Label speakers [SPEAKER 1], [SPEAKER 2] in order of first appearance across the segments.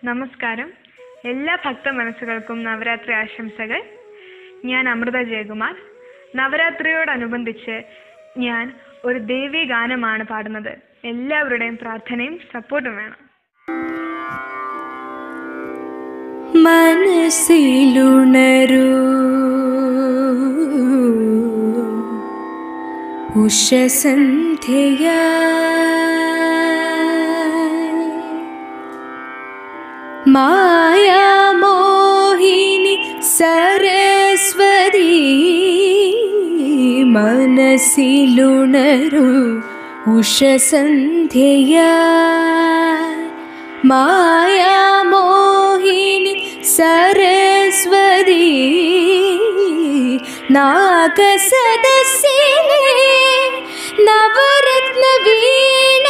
[SPEAKER 1] നമസ്കാരം എല്ലാ ഭക്ത മനസ്സുകൾക്കും നവരാത്രി ആശംസകൾ ഞാൻ അമൃത ജയകുമാർ നവരാത്രിയോടനുബന്ധിച്ച് ഞാൻ ഒരു ദേവീ ഗാനമാണ് പാടുന്നത് എല്ലാവരുടെയും പ്രാർത്ഥനയും സപ്പോർട്ടും വേണം
[SPEAKER 2] മനസ്സിലുണരൂ ഉഷസന്ധ്യ മായാമോഹിനി സരസ്വതി മനസ്സിലുണരൂ ഉഷസന്ധ്യ മായാമോഹിനി സരസ്വതി നാഗസദസ്സിലെ നവരത്ന വീണ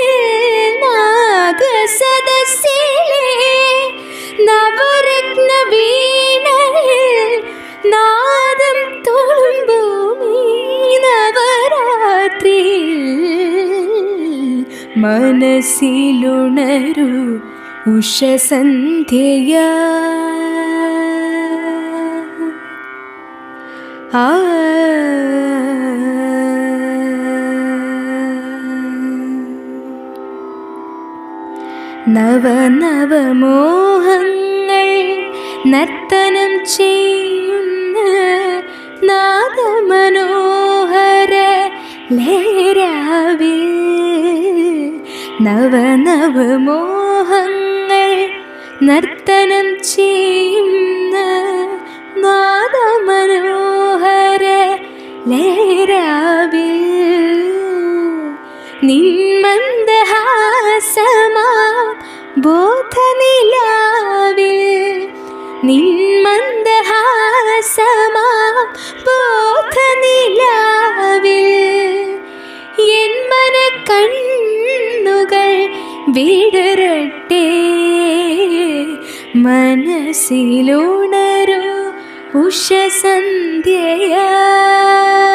[SPEAKER 2] നാഗസദസ്സിലെ നവരത്ന വീണ നാദം തുളുമ്പൂമി നവരാത്രി മനസ്സിലുണരൂ ഉഷസന്ധ്യ ആ നവനവമോഹങ്ങൾ നർത്തനം ചെയ്യുന്ന നാദമനോഹര ലേരാവിൽ നവനവമോഹങ്ങൾ നർത്തനം ചെയ്യുന്ന നാദമനോഹര ലേരാവിൽ നിന്മന്ദഹാസമാ ബോധനിലാവിൽ നിന്മന്ദഹാസമാ ബോധനിലാവിൽ എൻ മന കണ്ണുകൾ വിടരട്ടെ മനസ്സിലുണരൂ ഉഷസന്ധ്യയാ